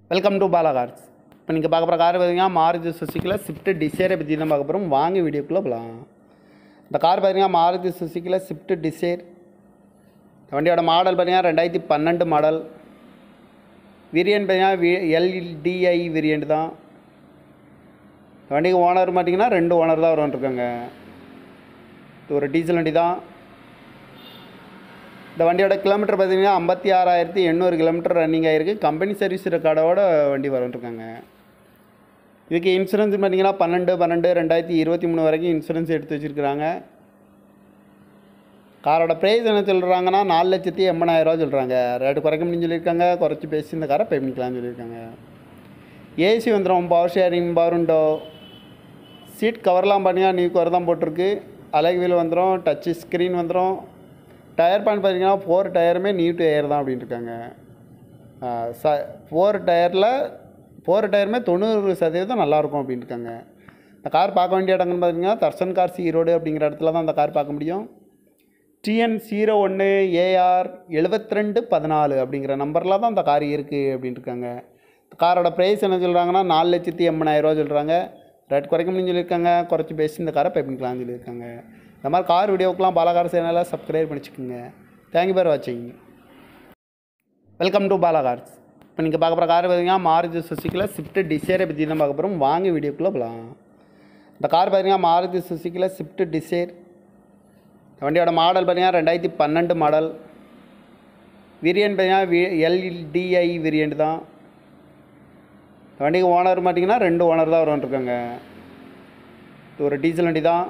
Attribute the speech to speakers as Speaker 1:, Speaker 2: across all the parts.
Speaker 1: welcome to Bala cars இப்போ நீங்கள் பார்க்க போகிற கார் பார்த்தீங்கன்னா மாருதி சுசுக்கியில் ஸ்விஃப்ட் டிசைரை பற்றி தான் பார்க்க போகிறோம் வாங்க வீடியோக்குள்ளே போகலாம் இந்த கார் பார்த்தீங்கன்னா மாருதி சுசுக்கியில் ஸ்விஃப்ட் டிசைர் இந்த வண்டியோட மாடல் பார்த்தீங்கன்னா ரெண்டாயிரத்தி பன்னெண்டு மாடல் வேரியன்ட் பார்த்தீங்கன்னா வி எல்டிஐ வேரியன்ட் தான் இந்த வண்டிக்கு ஓனர் பார்த்தீங்கன்னா ரெண்டு ஓனர் தான் வருவான்ருக்காங்க இது ஒரு டீசல் வண்டி தான் இந்த வண்டியோட கிலோமீட்டர் பார்த்தீங்கன்னா ஐம்பத்தி ஆறாயிரத்தி எண்ணூறு கிலோமீட்டர் ரன்னிங் ஆகிருக்கு கம்பெனி சர்வீஸ் ரெக்கார்டோட வண்டி வரும்ன்ருக்காங்க இதுக்கு இன்சூரன்ஸ் பார்த்தீங்கன்னா பன்னெண்டு பன்னெண்டு ரெண்டாயிரத்தி இருபத்தி மூணு வரைக்கும் இன்சூரன்ஸ் எடுத்து வச்சுருக்குறாங்க காரோட ப்ரைஸ் என்ன சொல்கிறாங்கன்னா நாலு லட்சத்தி எண்பதாயிரரூவா சொல்கிறாங்க ரேட்டு குறைக்க முடியும்னு சொல்லியிருக்காங்க குறைச்சி பேசி இந்த காரை பே பண்ணிக்கலாம்னு சொல்லியிருக்காங்க ஏசி வந்துடும் பவர் ஷேரிங் பவருண்டோ சீட் கவர்லாம் பார்த்தீங்கன்னா நியூ கவர் தான் போட்டிருக்கு அலகு வீல் வந்துடும் டச்சு ஸ்க்ரீன் வந்துடும் டயர் பாயிண்ட் பார்த்தீங்கன்னா ஃபோர் டயருமே நியூ டயர் தான் அப்படின்னு இருக்காங்க ச ஃபோர் டயரில் ஃபோர் டயருமே தொண்ணூறு சதவீதம் நல்லாயிருக்கும் அப்படின்னு இருக்காங்க இந்த கார் பார்க்க வேண்டிய இடங்கன்னு பார்த்தீங்கன்னா தர்சன் கார்ஸ் ஈரோடு அப்படிங்கிற இடத்துல தான் அந்த கார் பார்க்க முடியும் டிஎன் ஜீரோ ஒன்று ஏஆர் எழுபத்தி ரெண்டு பதினாலு அப்படிங்கிற நம்பரில் தான் அந்த கார் இருக்குது அப்படின்னு இருக்காங்க காரோட ப்ரைஸ் என்ன சொல்கிறாங்கன்னா நாலு லட்சத்தி எண்பதாயிரரூவா சொல்கிறாங்க ரேட் குறைக்க முடியும்னு சொல்லியிருக்காங்க குறைச்சி பேசி இந்த காரை பே பண்ணிக்கலாம்னு சொல்லியிருக்காங்க இந்த மாதிரி கார் வீடியோக்கெலாம் பாலாகார் சேனலில் சப்ஸ்கிரைப் பண்ணிச்சுக்கோங்க தேங்க்யூ பேர் வாட்சிங் வெல்கம் டு பாலா கார்ஸ் இப்போ நீங்கள் பார்க்க போகிற கார் பார்த்தீங்கன்னா மாருதி சுசுக்கியில் ஸ்விஃப்ட் டிசைரை பற்றி தான் பார்க்க போகிறோம் வாங்க வீடியோக்குள்ளே போகலாம் இந்த கார் பார்த்தீங்கன்னா மாருதி சுசுக்கியில் ஸ்விஃப்ட் டிசைர் இந்த வண்டியோட மாடல் பார்த்தீங்கன்னா ரெண்டாயிரத்தி பன்னெண்டு மாடல் வேரியன்ட் பார்த்தீங்கன்னா வி எல்டிஐ வேரியன்ட் தான் இந்த வண்டிக்கு ஓனர் பார்த்தீங்கன்னா ரெண்டு ஓனர் தான் வருவான்ருக்காங்க இது ஒரு டீசல் வண்டி தான்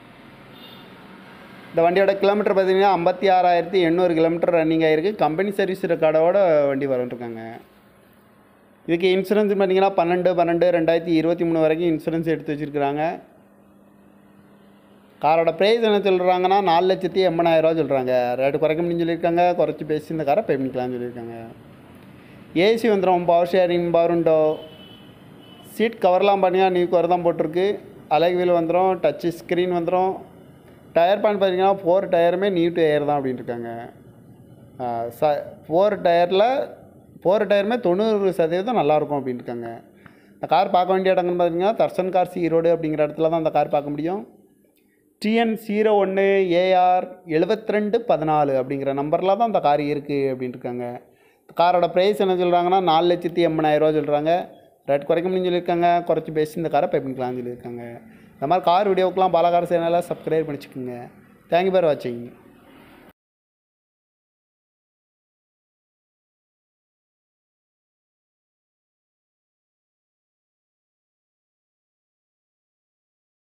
Speaker 1: இந்த வண்டியோட கிலோமீட்டர் பார்த்தீங்கன்னா ஐம்பத்தி ஆறாயிரத்தி எண்ணூறு கிலோமீட்டர் ரன்னிங் ஆகிருக்கு கம்பெனி சர்வீஸ் ரெக்கார்டோட வண்டி வரும்ன்ருக்காங்க இதுக்கு இன்சூரன்ஸ் பார்த்தீங்கன்னா பன்னெண்டு பன்னெண்டு ரெண்டாயிரத்தி இருபத்தி மூணு வரைக்கும் இன்சூரன்ஸ் எடுத்து வச்சுருக்குறாங்க காரோட ப்ரைஸ் என்ன சொல்கிறாங்கன்னா நாலு லட்சத்தி எண்பதாயிரரூவா சொல்கிறாங்க ரேட்டு குறைக்க முடியும்னு சொல்லியிருக்காங்க குறைச்சி பேசி இந்த காரை பே பண்ணிக்கலாம்னு சொல்லியிருக்காங்க ஏசி வந்துடும் பவர் ஷேரிங் பவருண்டோ சீட் கவர்லாம் பார்த்தீங்கன்னா நியூ கவர் தான் போட்டிருக்கு அலகு வீல் வந்துடும் டச்சு ஸ்க்ரீன் வந்துடும் டயர் பாயிண்ட் பார்த்தீங்கன்னா ஃபோர் டயருமே நியூ டயர் தான் அப்படின்னு இருக்காங்க ச ஃபோர் டயரில் ஃபோர் டயருமே தொண்ணூறு சதவீதம் நல்லாயிருக்கும் அப்படின்னு இருக்காங்க இந்த கார் பார்க்க வேண்டிய இடங்கன்னு பார்த்தீங்கன்னா தர்சன் கார்ஸ் ஈரோடு அப்படிங்கிற இடத்துல தான் அந்த கார் பார்க்க முடியும் டிஎன் ஜீரோ ஒன்று ஏஆர் எழுபத்தி ரெண்டு பதினாலு அப்படிங்கிற நம்பரில் தான் அந்த கார் இருக்குது அப்படின்னு இருக்காங்க காரோட ப்ரைஸ் என்ன சொல்கிறாங்கன்னா நாலு லட்சத்தி எண்பதாயிரரூவா சொல்கிறாங்க ரேட் குறைக்க முடியும்னு சொல்லியிருக்காங்க குறைச்சி பேசி இந்த காரை பே பண்ணிக்கலாம்னு சொல்லியிருக்காங்க இந்த மாதிரி கார் வீடியோக்கெலாம் பாலாகார் சேனலில் சப்ஸ்கிரைப் பண்ணிச்சுக்கோங்க தேங்க்யூ பேர் வாட்சிங்